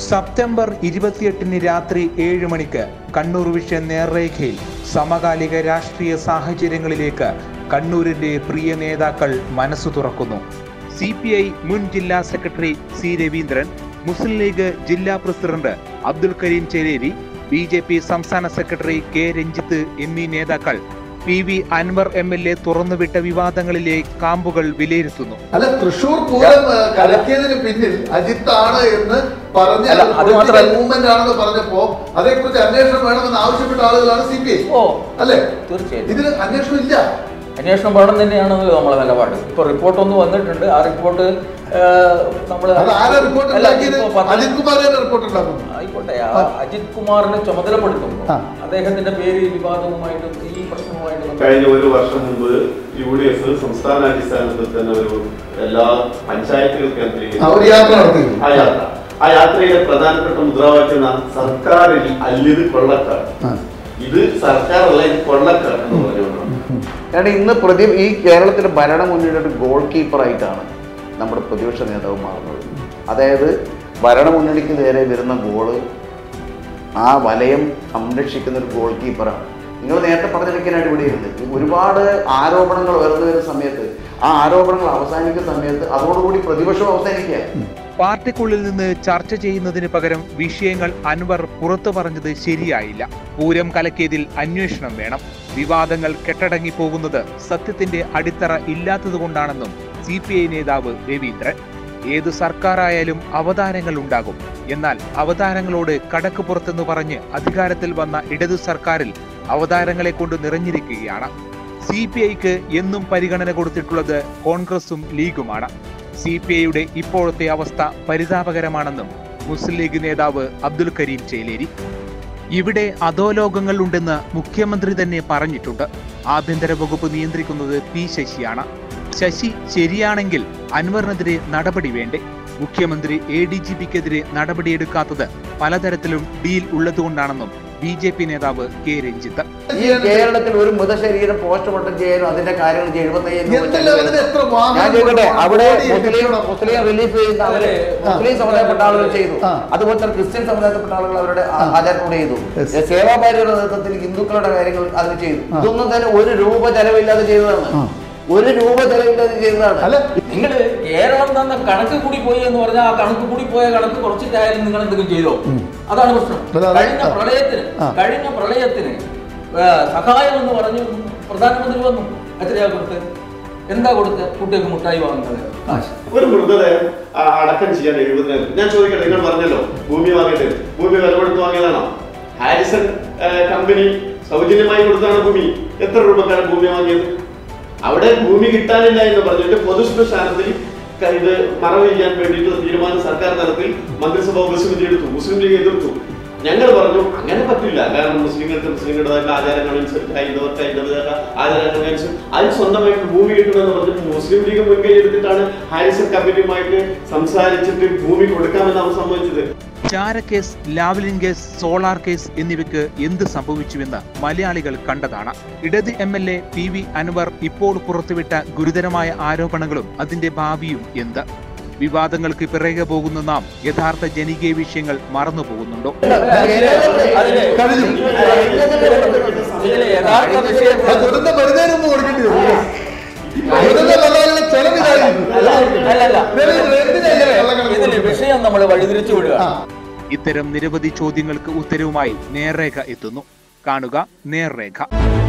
September ഇരുപത്തിയെട്ടിന് രാത്രി ഏഴ് മണിക്ക് കണ്ണൂർ വിഷൻ നേർരേഖയിൽ സമകാലിക രാഷ്ട്രീയ സാഹചര്യങ്ങളിലേക്ക് കണ്ണൂരിന്റെ പ്രിയ നേതാക്കൾ മനസ്സു തുറക്കുന്നു സി പി ഐ മുൻ ജില്ലാ സെക്രട്ടറി സി രവീന്ദ്രൻ മുസ്ലിം ലീഗ് ജില്ലാ president Abdul Kareem Cheleri B J P സംസ്ഥാന സെക്രട്ടറി കെ രഞ്ജിത്ത് എന്നീ നേതാക്കൾ P V Anvar M L A തുറന്നുവിട്ട വിവാദങ്ങളിലെ കാമ്പുകൾ വിലയിരുത്തുന്നു അല്ല തൃശൂർ പൂരം ഏഹ്, കലക്കിയതിന് പിന്നിൽ അജിത്താണ് എന്ന് പറഞ്ഞ അല്ല, അത് മാത്രമല്ല- മൂവ്മെന്റ് ആണെന്ന് പറഞ്ഞപ്പോ അതേക്കുറിച്ച് അന്വേഷണം വേണമെന്ന് ആവശ്യപ്പെട്ട ആളുകളാണ് സി പി ഐ ഓ അല്ലേ തീർച്ചയായും ഇതിന് അന്വേഷണം ഇല്ല അന്വേഷണം വേണം തന്നെയാണെന്നല്ലോ നമ്മളെ നിലപാട് ഇപ്പൊ റിപ്പോർട്ട് ഒന്ന് വന്നിട്ടുണ്ട് ആ റിപ്പോർട്ട് നമ്മൾ അത് ആരാ റിപ്പോർട്ട് ഉണ്ടാക്കിയത് അജിത് കുമാർ തന്നെ റിപ്പോർട്ട് ഉണ്ടാക്കുന്നു ആയിക്കോട്ടെ ആ അജിത് കുമാറിനെ ചുമതലപ്പെടുത്തുമ്പോൾ ആ. അദ്ദേഹത്തിന്റെ പേര് ഈ വിവാദവുമായിട്ടും ഈ പ്രശ്നവുമായിട്ടും കഴിഞ്ഞ ഒരു വർഷം മുമ്പ് യു ഡി എഫ് സംസ്ഥാന അടിസ്ഥാനത്തിൽ തന്നെ ഒരു എല്ലാ പഞ്ചായത്തുകൾ കേന്ദ്രീകരിച്ച് ആ, ഒരു യാത്ര നടത്തി ആ യാത്ര ആ യാത്രയിലെ പ്രധാനപ്പെട്ട മുദ്രാവാക്യം എന്നാണ് സർക്കാരിൽ അല്ലിത് കൊള്ളക്കാർ ആ. ഇത് സർക്കാരല്ല ഇത് കൊള്ളക്കാർ എന്ന് പറഞ്ഞുകൊണ്ടാണ് കാരണം ഇന്ന് പ്രതി ഈ കേരളത്തിലെ ഭരണമുന്നണിയുടെ ഒരു ഗോൾ കീപ്പറായിട്ടാണ് നമ്മുടെ പ്രതിപക്ഷ നേതാവ് മാറുന്നത് അതായത് ഭരണമുന്നണിക്ക് നേരെ വരുന്ന ഗോള് ആ വലയം സംരക്ഷിക്കുന്ന ഒരു ഗോൾ കീപ്പറാണ് നിങ്ങൾ നേരത്തെ പറഞ്ഞിരിക്കാനായിട്ട് ഇവിടെ ഇരുന്നത് ഒരുപാട് ആരോപണങ്ങൾ ഉയർന്നു വരുന്ന സമയത്ത് ആ ആരോപണങ്ങൾ അവസാനിക്കുന്ന സമയത്ത് അതോടുകൂടി പ്രതിപക്ഷം അവസാനിക്കുക പാർട്ടിക്കുള്ളിൽ നിന്ന് ചർച്ച ചെയ്യുന്നതിന് പകരം വിഷയങ്ങൾ അൻവർ പുറത്തു പറഞ്ഞത് ശരിയായില്ല പൂരം കലക്കിയതിൽ അന്വേഷണം വേണം വിവാദങ്ങൾ കെട്ടടങ്ങി പോകുന്നത് സത്യത്തിന്റെ അടിത്തറ ഇല്ലാത്തതുകൊണ്ടാണെന്നും സി പി ഐ നേതാവ് രവീന്ദ്രൻ ഏതു സർക്കാരായാലും അവതാരങ്ങൾ ഉണ്ടാകും എന്നാൽ അവതാരങ്ങളോട് കടക്ക് പുറത്തെന്ന് പറഞ്ഞ് അധികാരത്തിൽ വന്ന ഇടതു സർക്കാരിൽ അവതാരങ്ങളെ കൊണ്ട് നിറഞ്ഞിരിക്കുകയാണ് സി പി ഐക്ക് എന്നും പരിഗണന കൊടുത്തിട്ടുള്ളത് കോൺഗ്രസും ലീഗുമാണ് സി പി ഐയുടെ ഇപ്പോഴത്തെ അവസ്ഥ പരിതാപകരമാണെന്നും മുസ്ലിം ലീഗ് നേതാവ് അബ്ദുൽ കരീം ചേലേരി ഇവിടെ അധോലോകങ്ങൾ ഉണ്ടെന്ന് മുഖ്യമന്ത്രി തന്നെ പറഞ്ഞിട്ടുണ്ട് ആഭ്യന്തര വകുപ്പ് നിയന്ത്രിക്കുന്നത് പി ശശിയാണ് ശശി ശരിയാണെങ്കിൽ അൻവറിനെതിരെ നടപടി വേണ്ടേ മുഖ്യമന്ത്രി എ ഡി ജി പിക്കെതിരെ നടപടിയെടുക്കാത്തത് പലതരത്തിലും ഡീൽ ഉള്ളതുകൊണ്ടാണെന്നും ബി ജെ പി നേതാവ് കെ രഞ്ജിത്ത് ഈ കേരളത്തിൽ ഒരു മൃതശരീരം പോസ്റ്റ്മോർട്ടം ചെയ്യാനും അതിന്റെ കാര്യങ്ങൾ ചെയ്യാൻ എഴുപത്തയ്യായിരം രൂപ എന്തില്ല ചെലവ് അതിന് എത്ര വരുന്നു. വാഹനം ഞാൻ ചോദിക്കട്ടെ കൊണ്ടുപോകണം? അവിടെ കോടി മുസ്ലിം ലക്ഷണം. മുസ്ലിം റിലീഫ് ചെയ്യുന്ന അവര് മുസ്ലിം സമുദായപ്പെട്ട ആളുകൾ ചെയ്തു ആ. അതുപോലെ തന്നെ ക്രിസ്ത്യൻ സമുദായത്തിൽപ്പെട്ട ആളുകൾ അവരുടെ ആ- ആചാരത്തോടെ ചെയ്തു Yes. സേവാഭാര്യയുടെ നേതൃത്വത്തിൽ ഹിന്ദുക്കളുടെ കാര്യങ്ങൾ അതിന് ചെയ്തു ആ. ഇതൊന്നും തന്നെ ഒരു രൂപ ചെലവില്ലാതെ ചെയ്തതാണ് ആ. ഒരു രൂപ ചെലവില്ലാതെ ചെയ്തതാണ് അല്ല നിങ്ങൾ കേരളം തന്ന കണക്ക് കൂടി പോയി എന്ന് പറഞ്ഞാൽ ആ കണക്ക് കൂടി പോയ കണക്ക് കുറച്ചിട്ടായാലും നിങ്ങൾ എന്തെങ്കിലും ചെയ്തോ അതാണ് പ്രശ്നം അല്ല, അത് കഴിഞ്ഞ ആ. പ്രളയത്തിന് ആ. കഴിഞ്ഞ പ്രളയത്തിന് ഏ, സഹായം എന്ന് പറഞ്ഞു പ്രധാനമന്ത്രി വന്നു എത്രയാ കൊടുത്ത് എന്താ കൊടുത്ത് കുട്ടികൾക്ക് മുട്ടായി വാങ്ങുന്നത് കാശ് ഒരു മൃതദേഹം ആ, അടക്കം ചെയ്യാൻ എഴുപതിനായിരം ഞാൻ ചോദിക്കട്ടെ നിങ്ങൾ പറഞ്ഞല്ലോ ഭൂമി വാങ്ങിയിട്ട് ഭൂമി വില കൊടുത്ത് വാങ്ങിയതാണോ ഹാരിസൺ ആ, കമ്പനി സൗജന്യമായി കൊടുത്താണ് ഭൂമി എത്ര രൂപക്കാണ് ഭൂമി വാങ്ങിയത് അവിടെ ഭൂമി കിട്ടാനില്ല എന്ന് പറഞ്ഞിട്ട് പൊതു ശ്മശാനത്തിൽ ക- ഇത് മറവ് ചെയ്യാൻ വേണ്ടിയിട്ടുള്ള തീരുമാനം സർക്കാർ തലത്തിൽ മന്ത്രിസഭ ഉപസമിതി എടുത്തു മുസ്ലിം ലീഗ് എതിർത്തു ഞങ്ങൾ പറഞ്ഞു അങ്ങനെ പറ്റില്ല കാരണം മുസ്ലിങ്ങൾക്ക് മുസ്ലിങ്ങളുടേതായിട്ടുള്ള ആചാരങ്ങളനുസരിച്ച് ഹൈന്ദവർക്ക് ഹൈന്ദവരുടെ ആചാരങ്ങളനുസരിച്ച് അതിന് സ്വന്തമായിട്ട് ഭൂമി കിട്ടുമെന്ന് പറഞ്ഞിട്ട് മുസ്ലിം ലീഗ് മുൻകൈ എടുത്തിട്ടാണ് ഹാരിസൺ കമ്പനിയുമായിട്ട് സംസാരിച്ചിട്ട് ഭൂമി കൊടുക്കാമെന്ന് അവർ സമ്മതിച്ചത് ചാര case Lavalin case solar case എന്നിവയ്ക്ക് എന്ത് സംഭവിച്ചുവെന്ന് മലയാളികൾ കണ്ടതാണ് ഇടത് M L A P V Anvar ഇപ്പോൾ പുറത്തുവിട്ട ഗുരുതരമായ ആരോപണങ്ങളും അതിന്റെ ഭാവിയും എന്ത് വിവാദങ്ങൾക്ക് പിറകെ പോകുന്ന നാം യഥാർത്ഥ ജനകീയ വിഷയങ്ങൾ മറന്നു പോകുന്നുണ്ടോ അതില് കഴിഞ്ഞു. ഇതിലെ യഥാർത്ഥ വിഷയം ആ ദുരന്ത പരിചയം മുമ്പ് കൊടുക്കേണ്ടി വരും ദുരന്ത വെള്ളങ്ങളുടെ ചെലവിലായിരുന്നു അല്ല അല്ലല്ല രവീന്ദ്രൻ, എന്തിനാ ഈ കള്ളക്കണക്ക് ഇതില് കൊടുക്കുന്നത്? വിഷയം നമ്മൾ വഴിതിരിച്ചു വിടുക ആ ഇത്തരം നിരവധി ചോദ്യങ്ങൾക്ക് ഉത്തരവുമായി നേർരേഖ എത്തുന്നു കാണുക നേർരേഖ